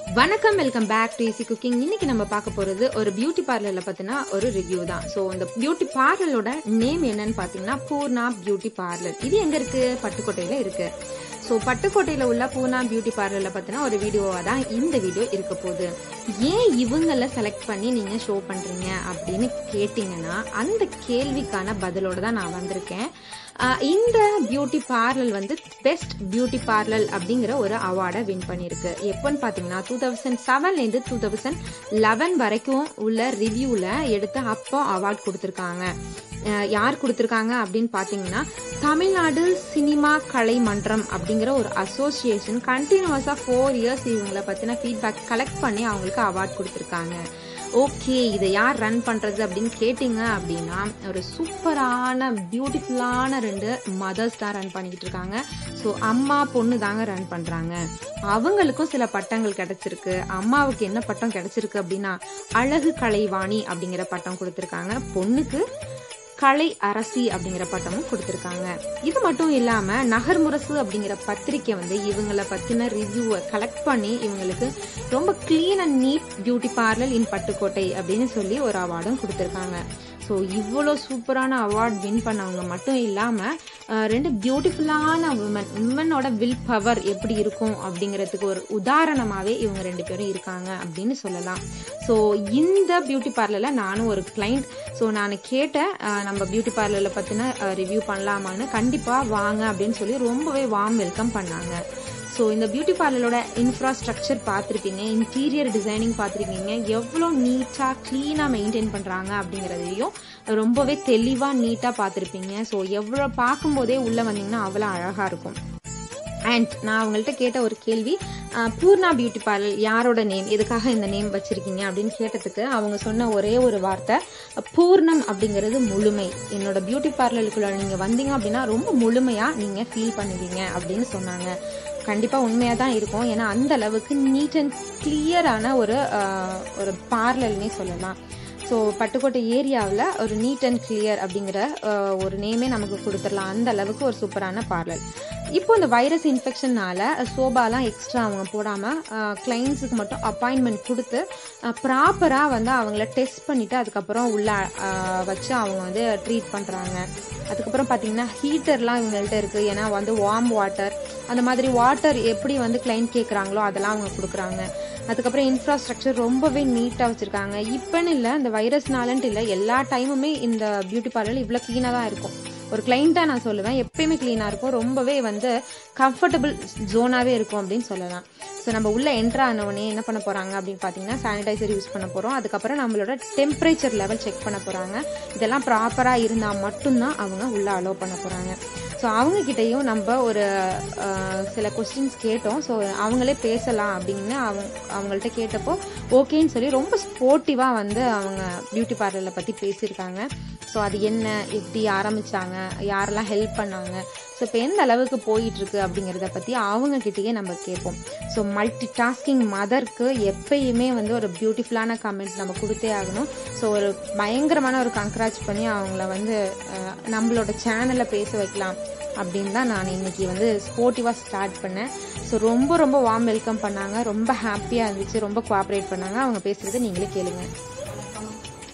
வணக்கம் welcome back to easy cooking இன்னைக்கு நம்ம பார்க்க போறது ஒரு பியூட்டி பார்லர்ல பத்தின ஒரு ரிவ்யூ தான் ஸோ இந்த பியூட்டி பார்லரோட நேம் என்னன்னு பாத்தீங்கன்னா பூர்ணா பியூட்டி பார்லர் இது எங்க இருக்கு பட்டுக்கோட்டையில இருக்கு ஸோ பட்டுக்கோட்டையில உள்ள பூர்ணா பியூட்டி பார்லர்ல பத்தின ஒரு வீடியோவா தான் இந்த வீடியோ இருக்க போகுது ஏன் இவங்கள செலக்ட் பண்ணி நீங்க ஷோ பண்றீங்க அப்படின்னு கேட்டீங்கன்னா அந்த கேள்விக்கான பதிலோட தான் நான் வந்திருக்கேன் ஆஹ் இந்த பியூட்டி பார்லர் வந்து பெஸ்ட் பியூட்டி பார்லர் அப்படிங்கிற ஒரு அவார்டை வின் பண்ணியிருக்கு எப்போன்னு பார்த்தீங்கன்னா டூ தௌசண்ட் செவன்லேருந்து டூ தௌசண்ட் லெவன் வரைக்கும் உள்ள ரிவ்யூவில் எடுத்து அப்போ அவார்ட் கொடுத்துருக்காங்க அஹ் யார் கொடுத்துருக்காங்க அப்படின்னு பார்த்தீங்கன்னா தமிழ்நாடு சினிமா கலை மன்றம் அப்படிங்கிற ஒரு அசோசியேஷன் கண்டினியூஸாக ஃபோர் இயர்ஸ் இவங்களை பற்றின ஃபீட்பேக் கலெக்ட் பண்ணி அவங்களுக்கு அவார்ட் கொடுத்துருக்காங்க ஓகே இதை யார் ரன் பண்றது அப்படின்னு கேட்டிங்க அப்படின்னா ஒரு சூப்பரான பியூட்டிஃபுல்லான ரெண்டு மதர்ஸ் தான் ரன் பண்ணிக்கிட்டு இருக்காங்க ஸோ அம்மா பொண்ணு தாங்க ரன் பண்றாங்க அவங்களுக்கும் சில பட்டங்கள் கிடைச்சிருக்கு அம்மாவுக்கு என்ன பட்டம் கிடைச்சிருக்கு அப்படின்னா அழகு கலைவாணி அப்படிங்கிற பட்டம் கொடுத்துருக்காங்க பொண்ணுக்கு கலை அரசி அப்படிங்கிற பட்டமும் கொடுத்துருக்காங்க இது மட்டும் இல்லாம நகர்முரசு அப்படிங்கிற பத்திரிக்கை வந்து இவங்கள பத்தின ரிவ்யூவை கலெக்ட் பண்ணி இவங்களுக்கு ரொம்ப clean and neat beauty parlour in Pattukkottai அப்படின்னு சொல்லி ஒரு அவார்டும் கொடுத்துருக்காங்க ஸோ இவ்வளோ சூப்பரான அவார்ட் வின் பண்ணவங்க மட்டும் இல்லாமல் ரெண்டு பியூட்டிஃபுல்லான உமன் உமனோட வில் பவர் எப்படி இருக்கும் அப்படிங்கிறதுக்கு ஒரு உதாரணமாகவே இவங்க ரெண்டு பேரும் இருக்காங்க அப்படின்னு சொல்லலாம் ஸோ இந்த பியூட்டி பார்லரில் நானும் ஒரு கிளைண்ட் ஸோ நான் கேட்டேன் அஹ், நம்ம பியூட்டி பார்லரில் பற்றின ரிவ்யூ பண்ணலாமான்னு கண்டிப்பாக வாங்க அப்படின்னு சொல்லி ரொம்பவே வார்ம் வெல்கம் பண்ணாங்க ஸோ இந்த பியூட்டி பார்லரோட இன்ஃப்ராஸ்ட்ரக்சர் பார்த்துருப்பீங்க இன்டீரியர் டிசைனிங் பார்த்துருக்கீங்க எவ்வளோ நீட்டாக க்ளீனாக மெயின்டைன் பண்ணுறாங்க அப்படிங்கிறதையும் ரொம்பவே தெளிவாக நீட்டாக பார்த்துருப்பீங்க ஸோ எவ்வளோ பார்க்கும்போதே உள்ளே வந்தீங்கன்னா அவ்வளோ அழகாக இருக்கும் அண்ட் நான் அவங்கள்ட்ட கேட்ட ஒரு கேள்வி அஹ், பூர்ணா பியூட்டி பார்லர் யாரோட நேம் எதுக்காக இந்த நேம் வச்சிருக்கீங்க அப்படின்னு கேட்டதுக்கு அவங்க சொன்ன ஒரே ஒரு வார்த்தை பூர்ணம் அப்படிங்கிறது முழுமை என்னோட பியூட்டி பார்லருக்குள்ள நீங்க வந்தீங்க அப்படின்னா ரொம்ப முழுமையா நீங்க ஃபீல் பண்ணுவீங்க அப்படின்னு சொன்னாங்க கண்டிப்பா உண்மையா தான் இருக்கும் ஏன்னா அந்த அளவுக்கு நீட் அண்ட் கிளியரான ஒரு அஹ், ஒரு பார்லர்னே சொல்லலாம் ஸோ பட்டுக்கோட்டை ஏரியாவில் ஒரு நீட் அண்ட் கிளியர் அப்படிங்கிற அஹ், ஒரு நேமே நமக்கு கொடுத்துடலாம் அந்த அளவுக்கு ஒரு சூப்பரான பார்லர் இப்போ இந்த வைரஸ் இன்ஃபெக்ஷன்னால சோபாலாம் எக்ஸ்ட்ரா அவங்க போடாமல் கிளைண்ட்ஸுக்கு மட்டும் அப்பாயின்மெண்ட் கொடுத்து ப்ராப்பராக வந்து அவங்கள டெஸ்ட் பண்ணிவிட்டு அதுக்கப்புறம் உள்ள அஹ், வச்சு அவங்க வந்து ட்ரீட் பண்ணுறாங்க அதுக்கப்புறம் பார்த்தீங்கன்னா ஹீட்டர்லாம் இவங்கள்ட்ட இருக்குது ஏன்னா வந்து வார்ம் வாட்டர் அந்த மாதிரி வாட்டர் எப்படி வந்து கிளைண்ட் கேட்குறாங்களோ அதெல்லாம் அவங்க கொடுக்குறாங்க அதுக்கப்புறம் இன்ஃப்ராஸ்ட்ரக்சர் ரொம்பவே நீட்டாக வச்சுருக்காங்க இப்போன்னு இல்லை இந்த வைரஸ்னாலன்ட்டு இல்லை எல்லா டைமுமே இந்த பியூட்டி பார்லர் இவ்வளோ க்ளீனாக தான் இருக்கும் ஒரு கிளைண்ட்டாக நான் சொல்லுவேன் எப்பயுமே க்ளீனாக இருக்கும் ரொம்பவே வந்து கம்ஃபர்டபுள் ஜோனாகவே இருக்கும் அப்படின்னு சொல்லலாம் ஸோ நம்ம உள்ள என்ட்ரு ஆனவொடனே என்ன பண்ண போகிறாங்க அப்படின்னு பார்த்தீங்கன்னா சானிடைசர் யூஸ் பண்ண போகிறோம் அதுக்கப்புறம் நம்மளோட டெம்பரேச்சர் லெவல் செக் பண்ண போகிறாங்க இதெல்லாம் ப்ராப்பராக இருந்தால் மட்டும்தான் அவங்க உள்ளே அலோவ் பண்ண போகிறாங்க ஸோ அவங்கக்கிட்டேயும் நம்ம ஒரு அஹ், சில கொஸ்டின்ஸ் கேட்டோம் ஸோ அவங்களே பேசலாம் அப்படின்னு அவங்க அவங்கள்ட்ட கேட்டப்போ ஓகேன்னு சொல்லி ரொம்ப ஸ்போர்ட்டிவாக வந்து அவங்க பியூட்டி பார்லரை பற்றி பேசியிருக்காங்க ஸோ அது என்ன எப்படி ஆரம்பிச்சாங்க யாரெல்லாம் ஹெல்ப் பண்ணாங்க ஸோ இப்போ எந்த அளவுக்கு போயிட்டு இருக்கு அப்படிங்கிறத பற்றி அவங்க கிட்டேயே நம்ம கேட்போம் ஸோ மல்டி டாஸ்கிங் மதருக்கு எப்பயுமே வந்து ஒரு பியூட்டிஃபுல்லான கமெண்ட் நம்ம கொடுத்தே ஆகணும் ஸோ ஒரு பயங்கரமான ஒரு கங்க்ராச் பண்ணி அவங்கள வந்து அஹ், நம்மளோட சேனலில் பேச வைக்கலாம் அப்படின்னு தான் நான் இன்னைக்கு வந்து ஸ்போர்ட்டிவாக ஸ்டார்ட் பண்ணேன் ஸோ ரொம்ப ரொம்ப வார்ம் வெல்கம் பண்ணாங்க ரொம்ப ஹாப்பியாக இருந்துச்சு ரொம்ப கோஆப்ரேட் பண்ணாங்க அவங்க பேசுறதை நீங்களே கேளுங்க வணக்கம்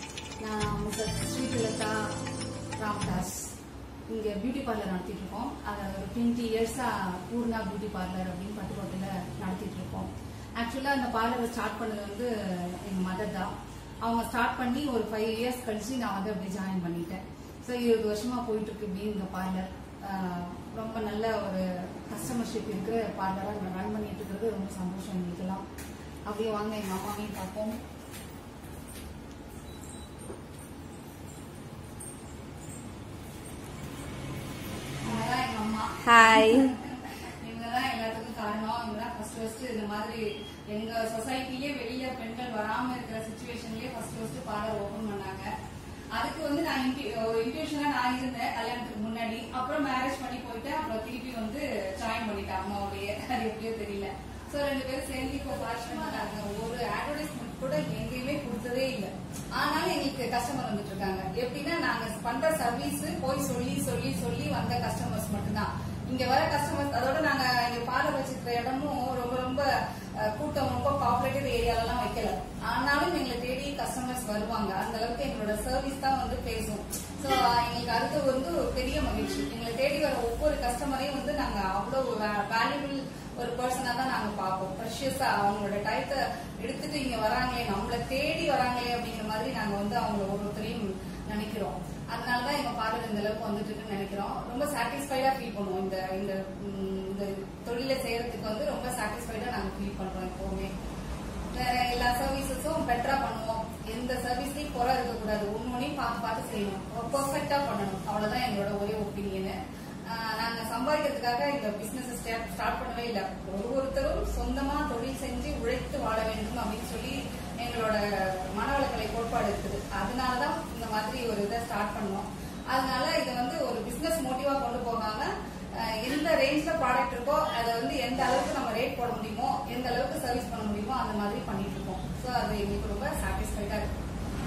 நான் மிஸ்டர் ஸ்ரீலதா ராம்தாஸ் இங்கே பியூட்டி பார்லர் நடத்திட்டு இருக்கோம் அதை ஒரு டுவெண்ட்டி இயர்ஸாக பூர்ணா பியூட்டி பார்லர் அப்படின்னு பட்டுக்கோட்டையில் நடத்திட்டு இருக்கோம் ஆக்சுவலாக அந்த பார்லரை ஸ்டார்ட் பண்ணது வந்து எங்கள் மதர் தான் அவங்க ஸ்டார்ட் பண்ணி ஒரு ஃபைவ் இயர்ஸ் கழிச்சு நான் வந்து அப்படியே ஜாயின் பண்ணிட்டேன் ஸோ இருபது வருஷமா போயிட்டு இருக்கு இப்படி இந்த பார்லர் ரொம்ப நல்ல ஒரு கஸ்டமர்ஷிப் இருக்கிற பார்லராக ரன் பண்ணிட்டு இருக்கிறது ரொம்ப சந்தோஷம் எங்களுக்கெல்லாம் அப்படியே வாங்க எங்கள் அம்மாவையும் பார்ப்போம் இவங்கதான் எங்க அம்மா ஹாய் இவங்கதான் எல்லாத்துக்கும் காரணம் இவங்கதான் ஃபர்ஸ்ட் ஃபர்ஸ்ட் இந்த மாதிரி எங்க சொசைட்டிலே வெளியில பெண்கள் வராம இருக்கிற சுச்சுவேஷன்லயே ஃபர்ஸ்ட் ஃபர்ஸ்ட் பார்லர் ஓபன் பண்ணாங்க அதுக்கு வந்து நான் இன்ட்யூஷனா நான் இருந்தேன் கல்யாணத்துக்கு முன்னாடி அப்புறம் மேரேஜ் பண்ணி போயிட்டேன் அப்புறம் திருப்பி வந்து ஜாயின் பண்ணிட்டேன் அம்மாவுடைய அது எப்படியோ தெரியல சோ ரெண்டு பேரும் சேர்ந்து இப்போ வருஷமா நாங்க ஒரு அட்வர்டைஸ்மெண்ட் கூட எங்கேயுமே கொடுத்ததே இல்லை ஆனாலும் எங்களுக்கு கஸ்டமர் வந்துட்டு இருக்காங்க எப்படின்னா நாங்க பண்ற சர்வீஸ் போய் சொல்லி சொல்லி சொல்லி வந்த கஸ்டமர்ஸ் மட்டும்தான் இங்க வர கஸ்டமர்ஸ் அதோட நாங்க இங்க பார்லர் வச்சிருக்கிற இடமும் ரொம்ப ரொம்ப அஹ், கூட்டம் ரொம்ப பாப்புலேட் பாப்புலேட்டட் ஏரியாலலாம் வைக்கல ஆனாலும் எங்களை தேடி கஸ்டமர்ஸ் வருவாங்க அந்த அளவுக்கு எங்களோட சர்வீஸ் தான் வந்து பேசும் ஸோ எங்களுக்கு அது வந்து ஒரு பெரிய மகிழ்ச்சி எங்களை தேடி வர ஒவ்வொரு கஸ்டமரையும் வந்து நாங்க அவ்வளவு வேல்யூபிள் ஒரு பர்சனா தான் நாங்க பார்ப்போம் ப்ரெஷியஸா அவங்களோட டயத்தை எடுத்துட்டு இங்க வராங்களே நம்மள தேடி வராங்களே அப்படிங்கிற மாதிரி நாங்க வந்து அவங்கள ஒவ்வொருத்தரையும் நினைக்கிறோம் அதனாலதான் எங்க பார்லர் இந்த அளவுக்கு வந்துட்டு இருக்குன்னு நினைக்கிறோம் ரொம்ப சாட்டிஸ்ஃபைடா ஃபீல் பண்ணுவோம் இந்த இந்த ம், இந்த தொழிலை செய்யறதுக்கு வந்து ரொம்ப சாட்டிஸ்ஃபைடா நாங்க ஃபீல் பண்றோம் எப்பவுமே வேற எல்லா சர்வீசஸும் பெட்டரா பண்ணுவோம் எந்த சர்வீஸ்லயும் குறை இருக்கக்கூடாது ஒன்னொன்னையும் பார்த்து பார்த்து செய்யணும் பெர்ஃபெக்டா பண்ணணும் அவ்வளவுதான் எங்களோட ஒரே ஒப்பீனியன் நாங்க சம்பாதிக்கிறதுக்காக இந்த பிசினஸ் ஸ்டார்ட் பண்ணவே இல்லை ஒரு ஒருத்தரும் சொந்தமா தொழில் செஞ்சு உழைத்து வாழ வேண்டும் அப்படின்னு சொல்லி எங்களோட மனவளக்கலை கோட்பாடு இருக்குது அதனாலதான் இந்த மாதிரி ஒரு இதை ஸ்டார்ட் பண்ணோம் அதனால இதை வந்து ஒரு பிசினஸ் மோட்டிவா கொண்டு போகாம அஹ், எந்த ரேஞ்ச்ல ப்ராடக்ட் இருக்கோ அதை வந்து எந்த அளவுக்கு நம்ம ரேட் போட முடியுமோ எந்த அளவுக்கு சர்வீஸ் பண்ண முடியுமோ அந்த மாதிரி பண்ணிட்டு இருக்கோம் ஸோ அது எங்களுக்கு ரொம்ப சாட்டிஸ்ஃபைடா இருக்கு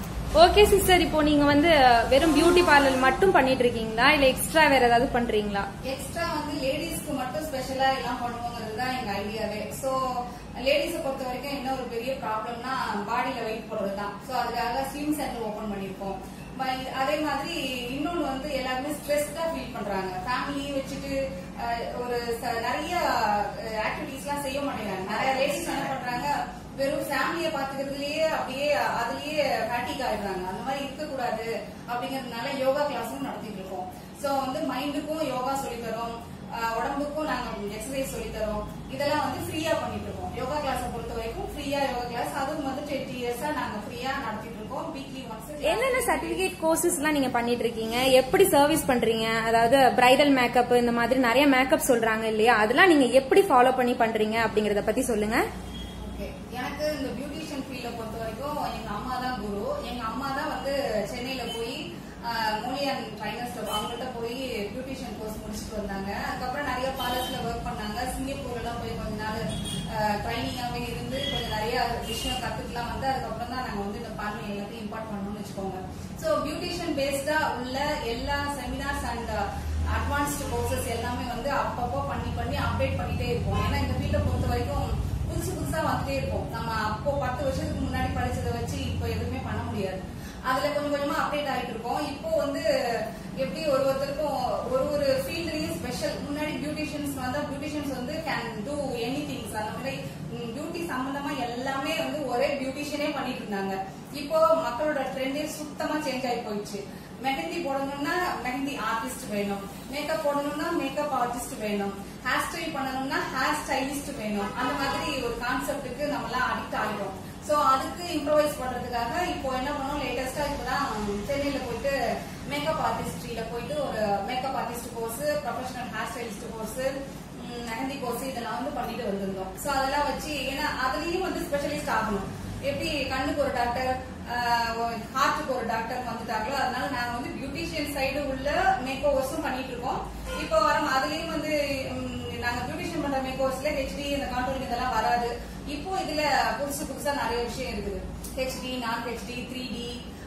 ஓகே சிஸ்டர் இப்போ நீங்க வந்து வெறும் பியூட்டி பார்லர் மட்டும் பண்ணிட்டு இருக்கீங்களா இல்ல எக்ஸ்ட்ரா வேற ஏதாவது பண்றீங்களா எக்ஸ்ட்ரா வந்து லேடிஸ்க்கு மட்டும் ஸ்பெஷலா எல்லாம் பண்ணுவோங்கிறது தான் எங்க ஐடியாவே சோ லேடிஸை பொறுத்த வரைக்கும் என்ன ஒரு பெரிய ப்ராப்ளம்னா பாடியில வெயிட் போடுறது தான் சோ அதுக்காக ஸ்விம் சென்டர் ஓபன் பண்ணிருக்கோம் ப- அதே மாதிரி இன்னொன்னு வந்து எல்லாருமே ஸ்ட்ரெஸ்டா ஃபீல் பண்றாங்க ஃபேமிலியை வச்சுட்டு அஹ், ஒரு ச- நிறைய ஆக்டிவிட்டிஸ் எல்லாம் செய்ய மாட்டேங்கிறாங்க நிறைய லேடிஸ் என்ன பண்றாங்க வெறும் ஃபேமிலியை பாத்துக்கிறதுலயே அப்படியே அதுலயே ஃபேட்டிக் ஆயிடுறாங்க அந்த மாதிரி இருக்கக்கூடாது அப்படிங்கறதுனால யோகா கிளாஸும் நடத்திட்டு இருக்கோம் சோ வந்து மைண்டுக்கும் யோகா சொல்லித் தரோம் ஆஹ் உடம்புக்கும் நாங்க எக்ஸசைஸ் சொல்லித் தரோம் இதெல்லாம் வந்து ஃப்ரீயா பண்ணிட்டு இருக்கோம் யோகா கிளாஸை பொறுத்த வரைக்கும் ஃப்ரீயா யோகா கிளாஸ் அதுவும் வந்து டுவெண்ட்டி இயர்ஸா நாங்க ஃப்ரீயா நடத்திட்டு இருக்கோம் வீக்லி ஒன்ஸ் என்னென்ன சர்டிபிகேட் கோர்சஸ்லாம் நீங்க பண்ணிட்டு இருக்கீங்க எப்படி சர்வீஸ் பண்றீங்க அதாவது பிரைடல் மேக்கப் இந்த மாதிரி நிறைய மேக்கப் சொல்றாங்க இல்லையா அதெல்லாம் நீங்க எப்படி ஃபாலோ பண்ணி பண்றீங்க அப்படிங்கறத பத்தி சொல்லுங்க ஓகே எனக்கு இந்த பியூட்டிஷியன் ஃபீல்ட பொறுத்த வரைக்கும் எங்க அம்மா தான் குரு எங்க அம்மா தான் வந்து சென்னையில போய் மோலியன் ட்ரைனர்ஸ் அவங்கள்ட்ட போய் பியூட்டிஷியன் கோர்ஸ் முடிச்சுட்டு வந்தாங்க அதுக்கப்புறம் நிறைய பார்லர்ஸ்ல ஒர்க் பண்ணாங்க சிங்கப்பூர்ல போய் கொஞ்ச நாள் ட்ரைனிங்காவே இருந்து கொஞ்சம் நிறைய விஷயம் கத்துக்கலாம் வந்து அதுக்கப்புறம் தான் நாங்க வந்து இந்த பார்லர் எல்லாத்தையும் இம்பார்ட் பண்ணணும்னு வச்சுக்கோங்க ஸோ பியூட்டிஷியன் பேஸ்டா உள்ள எல்லா செமினார்ஸ் அண்ட் அட்வான்ஸ்டு கோர்சஸ் எல்லாமே வந்து அப்பப்போ பண்ணி பண்ணி அப்டேட் பண்ணிட்டே இருப்போம் ஏன்னா இந்த ஃபீல்ட பொறுத்த வரைக்கும் புதுசு புதுசா வந்துட்டே இருக்கும் நம்ம அப்போ பத்து வருஷத்துக்கு முன்னாடி படிச்சதை வச்சு இப்போ எதுவுமே பண்ண முடியாது அதுல கொஞ்சம் கொஞ்சமா அப்டேட் ஆயிட்டு இருக்கோம் இப்போ வந்து எப்படி ஒரு ஒருத்தருக்கும் ஒரு ஒரு ஃபீல்ட்லயும் ஸ்பெஷல் முன்னாடி பியூட்டிஷியன்ஸ் வந்தா பியூட்டிஷியன்ஸ் வந்து கேன் டூ எனி திங்ஸ் அந்த மாதிரி பியூட்டி சம்பந்தமா எல்லாமே வந்து ஒரே பியூட்டிஷியனே பண்ணிட்டு இருந்தாங்க இப்போ மக்களோட ட்ரெண்டே சுத்தமா சேஞ்ச் ஆகி போயிடுச்சு மெஹந்தி போடணும்னா மெஹந்தி ஆர்டிஸ்ட் வேணும் மேக்கப் போடணும்னா மேக்கப் ஆர்டிஸ்ட் வேணும் ஹேர் ஸ்டைல் பண்ணணும்னா ஹேர் ஸ்டைலிஸ்ட் வேணும் அந்த மாதிரி ஒரு கான்செப்டுக்கு நம்ம எல்லாம் அடிக்ட் ஆகிடும் சோ அதுக்கு இம்ப்ரவைஸ் பண்றதுக்காக இப்போ என்ன பண்ணோம் லேட்டஸ்டா இப்பதான் சென்னையில போயிட்டு மேக்கப் ஆர்டிஸ்ட்ரியில போயிட்டு ஒரு makeup artist course professional hair stylist course mehndi course இதெல்லாம் வந்து பண்ணிட்டு வந்திருந்தோம் சோ அதெல்லாம் வச்சு ஏன்னா அதுலயும் வந்து ஸ்பெஷலிஸ்ட் ஆகணும் எப்படி கண்ணுக்கு ஒரு டாக்டர் ஹார்ட்டுக்கு ஒரு டாக்டர் வந்துட்டாங்களோ அதனால நாங்க வந்து பியூட்டிஷியன் சைடு உள்ள மேக் ஓவர்ஸும் பண்ணிட்டு இருக்கோம் இப்போ வரோம் அதுலயும் வந்து ம், நாங்க பியூட்டிஷியன் பண்ற மேக் ஓவர்ஸ்ல ஹெச்டி இந்த கான்டூரிங் இதெல்லாம் வராது இப்போ இதுல புதுசு புதுசா நிறைய விஷயம் இருக்குது ஹெச்டி நான் HD three D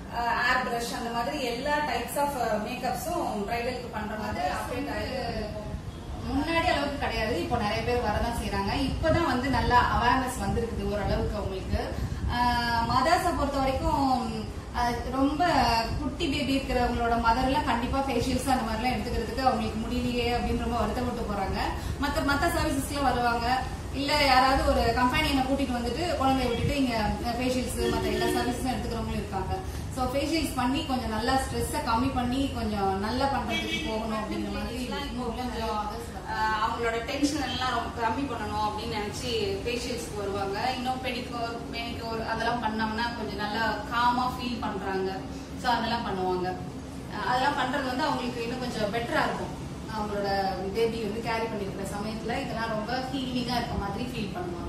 air brush அந்த மாதிரி எல்லா டைப்ஸ் ஆஃப் மேக்கப்ஸும் பிரைடலுக்கு பண்ற மாதிரி அப்டேட் ஆயிருக்கு முன்னாடி அளவுக்கு கிடையாது இப்போ நிறைய பேர் வரதான் செய்யறாங்க இப்பதான் வந்து நல்லா அவேர்னஸ் வந்திருக்குது ஓரளவுக்கு அவங்களுக்கு மதர்ஸை பொறுத்த வரைக்கும் அஹ், ரொம்ப குட்டி பேபி இருக்கிறவங்களோட மதர் எல்லாம் கண்டிப்பா ஃபேஷியல்ஸ் அந்த மாதிரிலாம் எடுத்துக்கிறதுக்கு அவங்களுக்கு முடியலையே அப்படின்னு ரொம்ப வருத்தப்பட்டு போறாங்க மத்த மத்த சர்வீசஸ்ல வருவாங்க இல்ல யாராவது ஒரு கம்பெனியனை கூட்டிட்டு வந்துட்டு குழந்தைய விட்டுட்டு இங்க ஃபேஷியல்ஸ் மத்த எல்லா சர்வீஸும் எடுத்துக்கிறவங்களும் இருக்காங்க சோ ஃபேஷியல்ஸ் பண்ணி கொஞ்சம் நல்லா ஸ்ட்ரெஸ்ஸை கம்மி பண்ணி கொஞ்சம் நல்லா பண்றதுக்கு போகணும் அப்படிங்கிற மாதிரி இன்னும் உள்ள நிறைய others ஆஹ் அவங்களோட டென்ஷன் எல்லாம் ரொம்ப கம்மி பண்ணணும் அப்படின்னு நினைச்சு ஃபேஷியல்ஸ்க்கு வருவாங்க இன்னும் பெடிக்கோர் மேனிக்கோர் அதெல்லாம் பண்ணோம்னா கொஞ்சம் நல்லா காமா ஃபீல் பண்றாங்க ஸோ அதெல்லாம் பண்ணுவாங்க ஆஹ் அதெல்லாம் பண்றது வந்து அவங்களுக்கு இன்னும் கொஞ்சம் பெட்டரா இருக்கும் அவங்களோட பேபி வந்து கேரி பண்ணிருக்கிற சமயத்துல இதெல்லாம் ரொம்ப ஹீலிங்கா இருக்க மாதிரி ஃபீல் பண்ணுவாங்க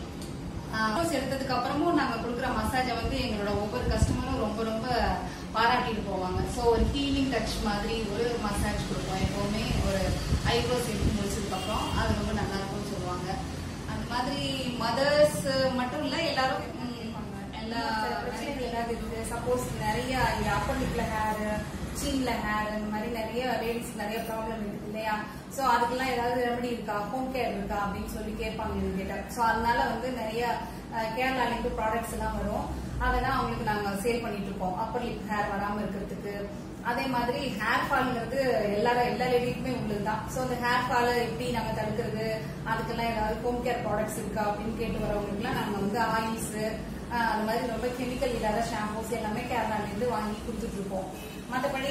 கோர்ஸ் எடுத்ததுக்கு அப்புறமும் நாங்க கொடுக்குற மசாஜை வந்து எங்களோட ஒவ்வொரு கஸ்டமரும் ரொம்ப ரொம்ப பாராட்டிட்டு போவாங்க ஸோ ஒரு ஹீலிங் டச் மாதிரி ஒரு மசாஜ் கொடுப்போம் எப்பவுமே ஒரு ஐப்ரோஸ் எடுத்து முடிச்சதுக்கு அப்புறம் அது ரொம்ப நல்லா இருக்கும்னு சொல்லுவாங்க அந்த மாதிரி மதர்ஸ் மட்டும் இல்ல எல்லாரும் ம், எல்லா பிரச்சனைகள் ஏதாவது இருக்கு சப்போஸ் நிறைய இங்க அப்பர் லிப்ல ஹேர் சீன்ல ஹேர் அந்த மாதிரி நிறைய லேடிஸ் நிறைய ப்ராப்ளம் இருக்கு இல்லையா சோ அதுக்கெல்லாம் ஏதாவது ரெமடி இருக்கா ஹோம் கேர் இருக்கா அப்படின்னு சொல்லி கேட்பாங்க என்கிட்ட சோ அதனால வந்து நிறைய அஹ், கேரளாலேருந்து ப்ராடக்ட்ஸ் எல்லாம் வரும் அதெல்லாம் அவங்களுக்கு நாங்க சேல் பண்ணிட்டு இருக்கோம் அப்பர் லிப் ஹேர் வராம இருக்கிறதுக்கு அதே மாதிரி ஹேர் ஃபால்ங்கிறது எல்லாரும் எல்லா லேடிக்குமே உள்ளதுதான் ஸோ அந்த ஹேர் ஃபாலை எப்படி நாங்க தடுக்கிறது அதுக்கெல்லாம் ஏதாவது ஹோம் கேர் ப்ராடக்ட்ஸ் இருக்கா அப்படின்னு கேட்டு வரவங்களுக்குலாம் நாங்க வந்து ஆயில்ஸ் அந்த மாதிரி ரொம்ப கெமிக்கல் இல்லாத ஷாம்பூஸ் எல்லாமே கேரளால இருந்து வாங்கி கொடுத்துட்டு இருக்கோம் மற்றபடி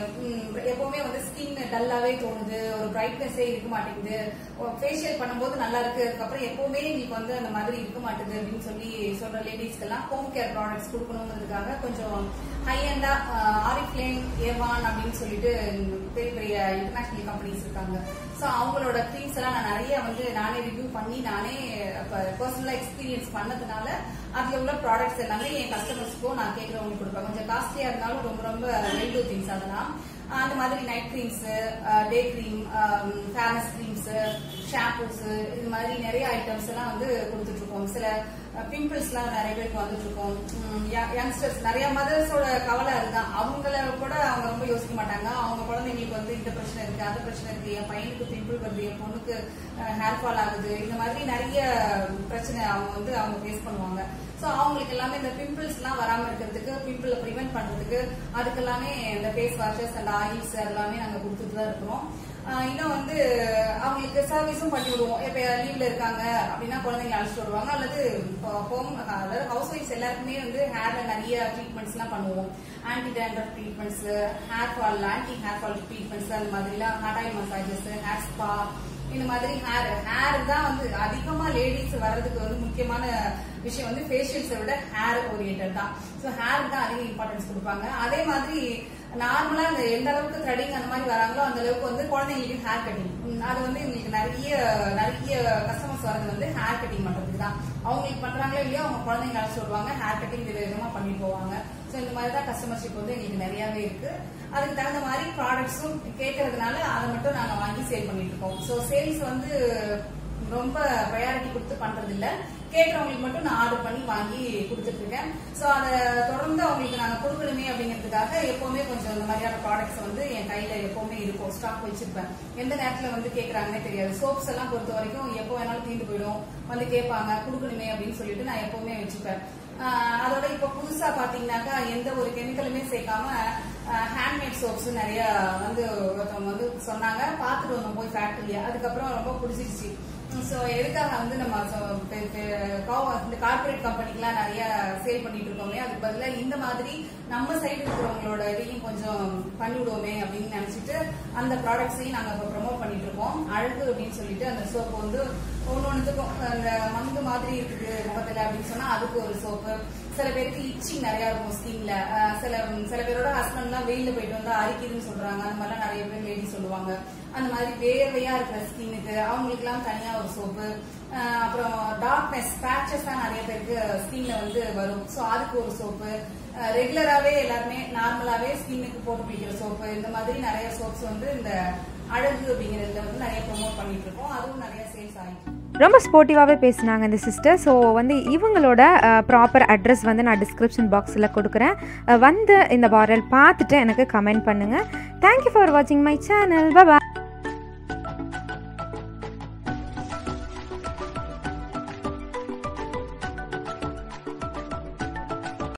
எப்பவுமே வந்து ஸ்கின் டல்லாவே தோணுது ஒரு பிரைட்னஸே இருக்க மாட்டேங்குது ஃபேஷியல் பண்ணும்போது நல்லா இருக்கு அதுக்கப்புறம் எப்பவுமே எங்களுக்கு வந்து அந்த மாதிரி இருக்க மாட்டேங்குது அப்படின்னு சொல்லி சொல்ற லேடிஸ்க்கெல்லாம் ஹோம் கேர் ப்ராடக்ட்ஸ் கொடுக்கணுங்கிறதுக்காக கொஞ்சம் ஹை எண்டா ஆரிஃப்ளேம் ஏவான் அப்படின்னு சொல்லிட்டு பெரிய பெரிய இன்டர்நேஷனல் கம்பெனிஸ் இருக்காங்க ஸோ அவங்களோட க்ரீம்ஸ் எல்லாம் நான் நிறைய வந்து நானே ரிவ்யூ பண்ணி நானே பர்சனலா எக்ஸ்பீரியன்ஸ் பண்ணதுனால அதுல உள்ள ப்ராடக்ட்ஸ் எல்லாமே என் கஸ்டமர்ஸ்க்கும் நான் கேட்கறவங்களுக்கு கொடுப்பேன் கொஞ்சம் காஸ்ட்லியா இருந்தாலும் ரொம்ப ரொம்ப வெல் டூ திங்ஸ் அதெல்லாம் அந்த மாதிரி night creams day cream fairness creams shampoos இது மாதிரி நிறைய ஐட்டம்ஸ் எல்லாம் வந்து கொடுத்துட்டு இருக்கோம் சில பிம்பிள்ஸ்லாம் நிறைய பேருக்கு வந்துட்டு இருக்கோம் யங்ஸ்டர்ஸ் நிறைய மதர்ஸோட கவலை அதுதான் அவங்கள கூட அவங்க ரொம்ப யோசிக்க மாட்டாங்க அவங்க குழந்தைங்களுக்கு வந்து இந்த பிரச்சனை இருக்கு அந்த பிரச்சனை இருக்கு என் பையனுக்கு பிம்பிள் வருது என் பொண்ணுக்கு ஹேர் ஃபால் ஆகுது இந்த மாதிரி நிறைய பிரச்சனை அவங்க வந்து அவங்க ஃபேஸ் பண்ணுவாங்க ஸோ அவங்களுக்கு எல்லாமே இந்த பிம்பிள்ஸ் எல்லாம் வராம இருக்கிறதுக்கு பிம்பிளை ப்ரிவென்ட் பண்றதுக்கு அதுக்கெல்லாமே இந்த ஃபேஸ் வாஷஸ் அண்ட் ஆயில்ஸ் எல்லாமே நாங்க கொடுத்துட்டு தான் இருக்கிறோம் ஆஹ் இன்னும் வந்து அவங்களுக்கு சர்வீஸும் பண்ணி விடுவோம் இப்ப லீவ்ல இருக்காங்க அப்படின்னா குழந்தைங்க அழைச்சிட்டு வருவாங்க அல்லது ஹோம் அதாவது ஹவுஸ் ஒய்ஃப்ஸ் எல்லாருக்குமே வந்து ஹேர்ல நிறைய ட்ரீட்மெண்ட்ஸ் எல்லாம் பண்ணுவோம் anti dandruff treatments hair fall anti hair fall treatments அந்த மாதிரிலாம் hair oil massages hair spa இந்த மாதிரி ஹேர் ஹேர் தான் வந்து அதிகமா லேடிஸ் வர்றதுக்கு வந்து முக்கியமான விஷயம் வந்து ஃபேஷியல்ஸை விட ஹேர் ஓரியன்ட் தான் ஸோ ஹேருக்கு தான் அதிக இம்பார்ட்டன்ஸ் கொடுப்பாங்க அதே மாதிரி நார்மலா இந்த எந்த அளவுக்கு த்ரெடிங் அந்த மாதிரி வராங்களோ அந்த அளவுக்கு வந்து குழந்தைங்களுக்கு ஹேர் கட்டிங் அது வந்து எங்களுக்கு நிறைய நிறைய கஸ்டமர்ஸ் வரது வந்து ஹேர் கட்டிங் பண்றதுக்கு தான் அவங்களுக்கு பண்றாங்களோ இல்லையோ அவங்க குழந்தைங்க அழைச்சு வருவாங்க ஹேர் கட்டிங் விதவிதமா பண்ணிட்டு போவாங்க ஸோ இந்த மாதிரி தான் கஸ்டமர்ஷிப் வந்து எங்களுக்கு நிறையவே இருக்கு அதுக்கு தகுந்த மாதிரி ப்ராடக்ட்ஸும் கேட்கறதுனால அதை மட்டும் நாங்க வாங்கி சேல் பண்ணிட்டு இருக்கோம் ஸோ சேல்ஸ் வந்து ரொம்ப ப்ரையாரிட்டி கொடுத்து பண்றது இல்ல கேட்கறவங்களுக்கு மட்டும் நான் ஆர்டர் பண்ணி வாங்கி கொடுத்துட்டு இருக்கேன் ஸோ அதை தொடர்ந்து அவங்களுக்கு நாங்க கொடுக்கணுமே அப்படிங்கிறதுக்காக எப்பவுமே கொஞ்சம் இந்த மாதிரியான ப்ராடக்ட்ஸ் வந்து என் கையில எப்பவுமே இருக்கும் ஸ்டாக் வச்சிருப்பேன் எந்த நேரத்துல வந்து கேட்கறாங்கன்னே தெரியாது சோப்ஸ் எல்லாம் பொறுத்த வரைக்கும் எப்போ வேணாலும் தீர்ந்து போயிடும் வந்து கேட்பாங்க கொடுக்கணுமே அப்படின்னு சொல்லிட்டு நான் எப்பவுமே வச்சுப்பேன் ஆஹ் அதோட இப்ப புதுசா பாத்தீங்கன்னாக்கா எந்த ஒரு கெமிக்கலுமே சேர்க்காம ஹேண்ட்மேட் சோப்ஸ் நிறைய வந்து ஒருத்தவங்க வந்து சொன்னாங்க பார்த்துட்டு வந்தோம் போய் ஃபேக்டரியா அதுக்கப்புறம் ரொம்ப பிடிச்சிருச்சு ஸோ எதுக்காக வந்து நம்ம so, பெ- பெ- கா- இந்த கார்பரேட் கம்பெனிக்கெல்லாம் நிறைய சேல் பண்ணிட்டு இருக்கோமே அதுக்கு பதிலாக இந்த மாதிரி நம்ம சைடு இருக்கிறவங்களோட இதையும் கொஞ்சம் பண்ணிவிடுவோமே அப்படின்னு நினைச்சிட்டு அந்த ப்ராடக்ட்ஸையும் நாங்கள் இப்போ ப்ரமோட் பண்ணிட்டு இருக்கோம் அழகு அப்படின்னு சொல்லிட்டு அந்த சோப்பு வந்து ஒன்னொன்னுத்துக்கும் அந்த மங்கு மாதிரி இருக்குது முகத்துல அப்படின்னு சொன்னா அதுக்கு ஒரு சோப்பு சில பேருக்கு இச்சிங் நிறைய இருக்கும் ஸ்கின்ல சில சில பேரோட ஹஸ்பண்ட்லாம் வெயில்ல போயிட்டு வந்தா அரிக்குதுன்னு சொல்றாங்க அந்த மாதிரிலாம் நிறைய பேர் லேடி சொல்லுவாங்க அந்த மாதிரி வேர்வையா இருக்கிற ஸ்கின்னுக்கு அவங்களுக்கு எல்லாம் தனியா ஒரு சோப்பு அப்புறம் டார்க்னஸ் பேச்சஸ் தான் நிறைய பேருக்கு ஸ்கின்ல வந்து வரும் ஸோ அதுக்கு ஒரு சோப்பு ரெகுலராகவே எல்லாருமே நார்மலாவே ஸ்கின்னுக்கு போட்டு குளிக்கிற சோப்பு இந்த மாதிரி நிறைய சோப்ஸ் வந்து இந்த அழகு அப்படிங்கறதுல வந்து நிறைய ப்ரொமோட் பண்ணிட்டு இருக்கோம் அதுவும் நிறைய சேல்ஸ் ஆகிட்டு ரொம்ப ஸ்போர்ட்டிவாகவே பேசினாங்க இந்த சிஸ்டர் ஸோ வந்து இவங்களோட ப்ராப்பர் அட்ரஸ் வந்து நான் டிஸ்கிரிப்ஷன் பாக்ஸில் கொடுக்குறேன் அஹ் வந்து இந்த பாரல் பார்த்துட்டு எனக்கு கமெண்ட் பண்ணுங்கள் தேங்க்யூ ஃபார் வாட்சிங் மை சேனல் பபா